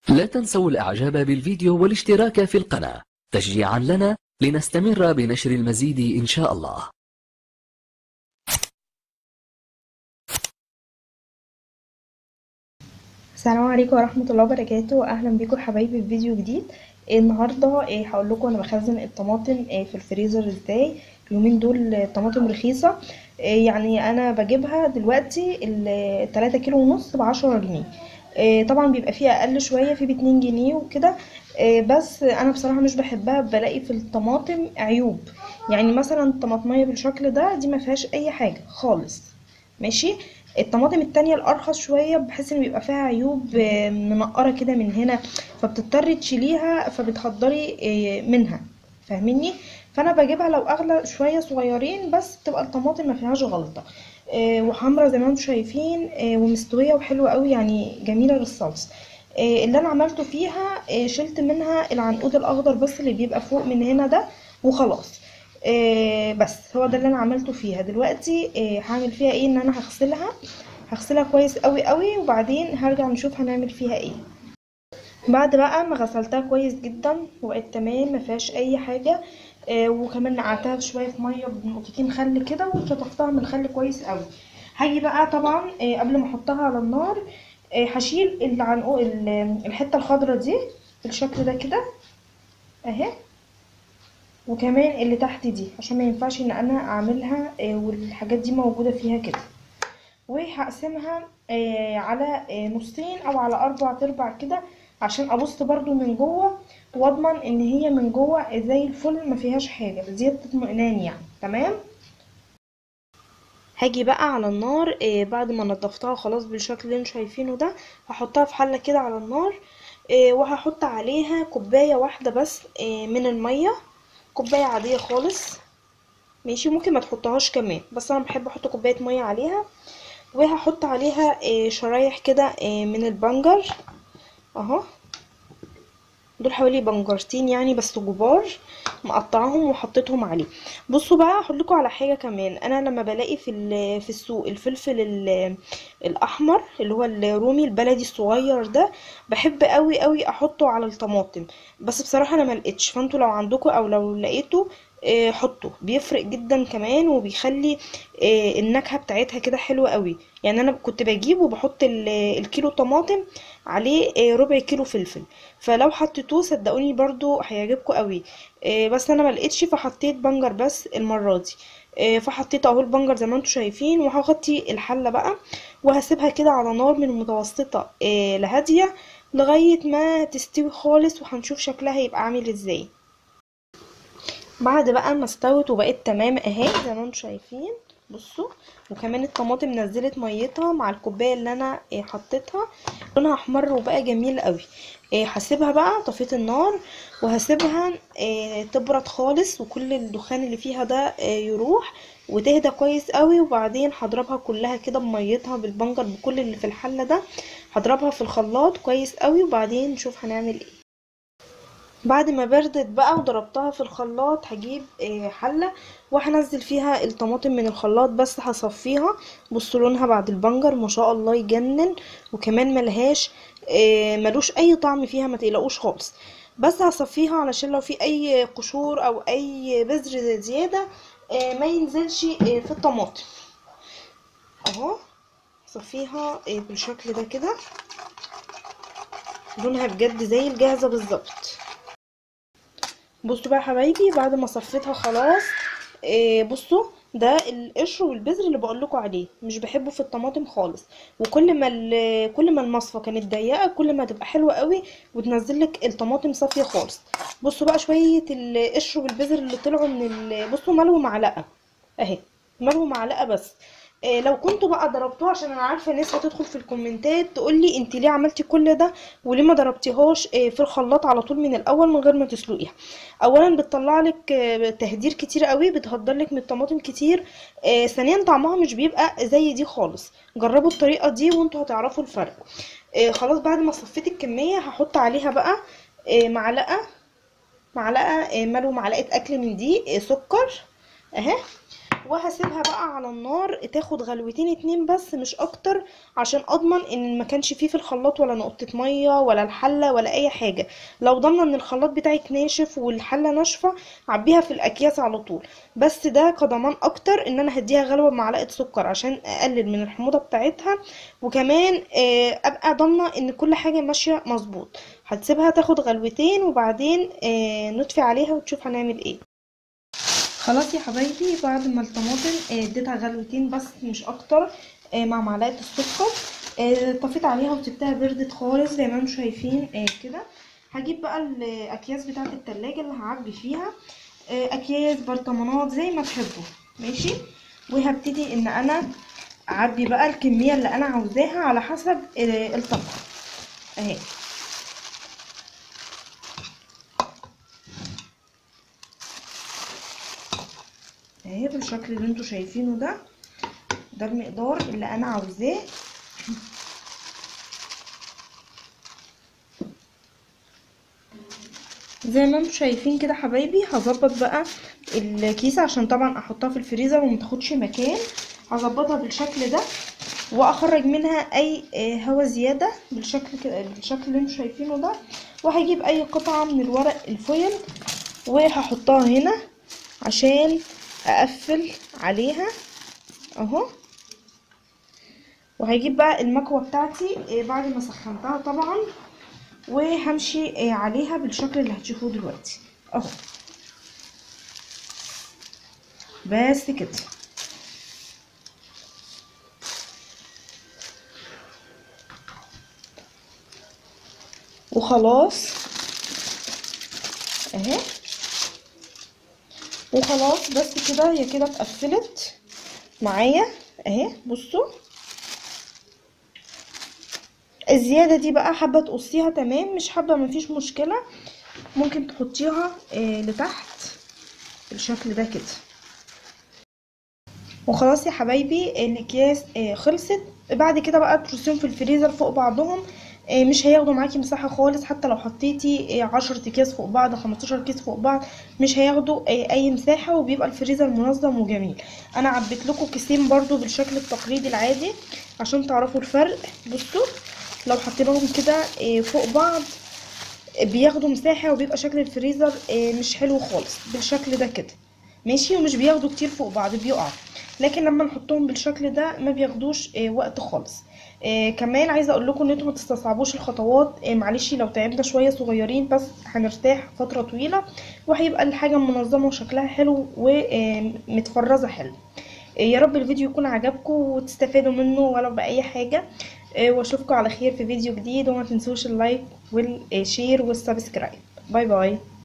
لا تنسوا الاعجاب بالفيديو والاشتراك في القناة تشجيعا لنا لنستمر بنشر المزيد ان شاء الله السلام عليكم ورحمة الله وبركاته أهلا بيكم حبايبي في فيديو جديد النهاردة إيه هقول لكم أنا بخزن الطماطم إيه في الفريزر ازاي اليومين دول الطماطم رخيصة إيه يعني أنا بجيبها دلوقتي التلاتة كيلو ونص بعشرة جنيه إيه طبعا بيبقى فيها أقل شوية في باتنين جنيه وكده إيه بس أنا بصراحة مش بحبها بلاقي في الطماطم عيوب يعني مثلا الطماطمية بالشكل ده دي ما فيهاش أي حاجة خالص ماشي الطماطم التانية الأرخص شوية بحس إن بيبقى فيها عيوب آه، منقرة كده من هنا فبتضطري تشيليها فبتحضري آه، منها فاهميني فأنا بجيبها لو أغلى شوية صغيرين بس تبقى الطماطم ما فيهاش غلطة آه، وحمرا زي ما انتم شايفين آه، ومستوية وحلوة قوي يعني جميلة للصلصة آه، اللي أنا عملته فيها آه، شلت منها العنقود الأخضر بس اللي بيبقى فوق من هنا ده وخلاص آه، بس هو ده اللي انا عملته فيها دلوقتي آه، هعمل فيها ايه ان انا هغسلها هغسلها كويس قوي قوي وبعدين هرجع نشوف هنعمل فيها ايه بعد بقى ما غسلتها كويس جدا وبقت تمام ما فيهاش اي حاجه آه، وكمان نقعتها شويه في ميه بنقطتين خل كده وشطفتها من الخل كويس قوي هاجي بقى طبعا آه، قبل ما احطها على النار آه، هشيل العنقو ال- الحته الخضرا دي بالشكل ده كده اهي وكمان اللي تحت دي عشان ما ينفعش ان انا اعملها آه، والحاجات دي موجودة فيها كده وهقسمها آه، على آه، نصين او على اربع تربع كده عشان ابص برضو من جوه واضمن ان هي من جوه زي الفل ما فيهاش حاجة بزيادة اطمئنان يعني تمام هاجي بقى على النار آه، بعد ما نضفتها خلاص بالشكل اللي انتوا شايفينه ده هحطها في حلة كده على النار آه، وهحط عليها كوباية واحدة بس آه، من المية كوباية عادية خالص ماشي ممكن ما تحطهاش كمان بس انا بحب احط كوباية مية عليها وهحط عليها آه، شرايح كده آه، من البنجر اهو دول حوالي بنجرتين يعني بس كبار مقطعاهم وحطيتهم عليه بصوا بقى هقول لكم على حاجه كمان انا لما بلاقي في ال- في السوق الفلفل ال- الاحمر اللي هو الرومي البلدي الصغير ده بحب قوي قوي احطه على الطماطم بس بصراحه انا ما لقيتش فانتوا لو عندكم او لو لقيتوا آه، حطوا بيفرق جدا كمان وبيخلي آه، النكهه بتاعتها كده حلوه قوي يعني انا كنت بجيب وبحط ال- الكيلو طماطم عليه آه، ربع كيلو فلفل فلو حطيتوه صدقوني برضو هيعجبكم قوي آه، بس انا ما لقيتش فحطيت بنجر بس المره دي آه، فحطيت اهو البنجر زي ما انتم شايفين وهغطي الحله بقى وهسيبها كده على نار من متوسطه آه، لهاديه لغايه ما تستوي خالص وهنشوف شكلها هيبقى عامل ازاي بعد بقى ما استوت وبقت تمام اهي زي ما انتم شايفين بصوا وكمان الطماطم نزلت ميتها مع الكوبايه اللي انا آه، حطيتها لونها احمر وبقى جميل قوي آه، هسيبها بقى طفيت النار وهسيبها آه، تبرد خالص وكل الدخان اللي فيها ده آه، يروح وتهدى كويس قوي وبعدين هضربها كلها كده بميتها بالبنجر بكل اللي في الحله ده هضربها في الخلاط كويس قوي وبعدين نشوف هنعمل ايه بعد ما بردت بقى وضربتها في الخلاط هجيب آه، حلة وهنزل فيها الطماطم من الخلاط بس هصفيها بصوا لونها بعد البنجر ما شاء الله يجنن وكمان ملهاش آه، ملوش اي طعم فيها ما تقلقوش خالص بس هصفيها علشان لو في اي قشور او اي بذر زيادة آه، ما ينزلش آه، في الطماطم اهو صفيها آه، بالشكل ده كده لونها بجد زي الجاهزة بالظبط بصوا بقى يا حبايبي بعد ما صفيتها خلاص إيه بصوا ده القشر والبذر اللي بقول لكم عليه مش بحبه في الطماطم خالص وكل ما ال- كل ما المصفى كانت ضيقه كل ما تبقى حلوه قوي وتنزل لك الطماطم صافيه خالص بصوا بقى شويه القشر والبذر اللي طلعوا من ال... بصوا ملوا معلقه اهي ملوا معلقه بس إيه لو كنتوا بقى ضربتوها عشان انا عارفه ناس هتدخل في الكومنتات تقول لي انت ليه عملتي كل ده وليه ما ضربتيهاش إيه في الخلاط على طول من الاول من غير ما تسلقيها اولا بتطلع لك آه، تهدير كتير قوي بتهدر لك من الطماطم كتير آه، ثانيا طعمها مش بيبقى زي دي خالص جربوا الطريقه دي وانتوا هتعرفوا الفرق آه، خلاص بعد ما صفيت الكميه هحط عليها بقى آه، معلقه معلقه آه، ملو معلقه اكل من دي آه، سكر اهي وهسيبها بقى على النار تاخد غلوتين اتنين بس مش اكتر عشان اضمن ان ما كانش فيه في الخلاط ولا نقطة مية ولا الحلة ولا اي حاجة لو ضامنة ان الخلاط بتاعك ناشف والحلة ناشفة عبيها في الاكياس على طول بس ده كضمان اكتر ان انا هديها غلوة بمعلقة سكر عشان اقلل من الحموضة بتاعتها وكمان آه، ابقى ضامنة ان كل حاجة ماشية مظبوط هتسيبها تاخد غلوتين وبعدين آه، نطفي عليها وتشوف هنعمل ايه خلاص يا حبايبي بعد ما الطماطم آه، اديتها غلوتين بس مش اكتر آه، مع معلقه السكر آه، طفيت عليها وسبتها بردت خالص زي ما انتم شايفين آه، كده هجيب بقى الاكياس بتاعه التلاجة اللي هعبي فيها آه، اكياس برطمانات زي ما تحبوا ماشي وهبتدي ان انا اعبي بقى الكميه اللي انا عاوزاها على حسب آه، الطبخ اهي اهي بالشكل اللي انتوا شايفينه ده ده المقدار اللي انا عاوزاه زي ما انتوا شايفين كده حبايبي هظبط بقى الكيسه عشان طبعا احطها في الفريزر ومتاخدش مكان هظبطها بالشكل ده واخرج منها اي آه، هوا زياده بالشكل كده بالشكل اللي انتوا شايفينه ده وهجيب اي قطعه من الورق الفويل وهحطها هنا عشان اقفل عليها اهو وهجيب بقى المكوة بتاعتي آه، بعد ما سخنتها طبعا وهمشي آه، عليها بالشكل اللي هتشوفوه دلوقتي اهو بس كده وخلاص اهي وخلاص بس كده هي كده اتقفلت معايا اهي بصوا الزيادة دي بقى حابة تقصيها تمام مش حابة مفيش مشكلة ممكن تحطيها آه لتحت بالشكل ده كده وخلاص يا حبايبي الاكياس آه خلصت بعد كده بقى ترصيهم في الفريزر فوق بعضهم آه مش هياخدوا معاكي مساحة خالص حتى لو حطيتي آه عشرة اكياس فوق بعض خمستاشر كيس فوق بعض مش هياخدوا آه اي مساحة وبيبقى الفريزر منظم وجميل انا عبيت لكم كيسين برضو بالشكل التقليدي العادي عشان تعرفوا الفرق بصوا لو حطيناهم كده آه فوق بعض بياخدوا مساحة وبيبقى شكل الفريزر آه مش حلو خالص بالشكل ده كده ماشي ومش بياخدوا كتير فوق بعض بيقع لكن لما نحطهم بالشكل ده ما بياخدوش آه وقت خالص آه كمان عايزه اقول لكم ان انتوا ما تستصعبوش الخطوات آه معلش لو تعبنا شويه صغيرين بس هنرتاح فتره طويله وهيبقى الحاجه منظمه وشكلها حلو ومتفرزه حلو آه يا رب الفيديو يكون عجبكم وتستفادوا منه ولو باي حاجه آه واشوفكم على خير في فيديو جديد وما تنسوش اللايك والشير والسبسكرايب باي باي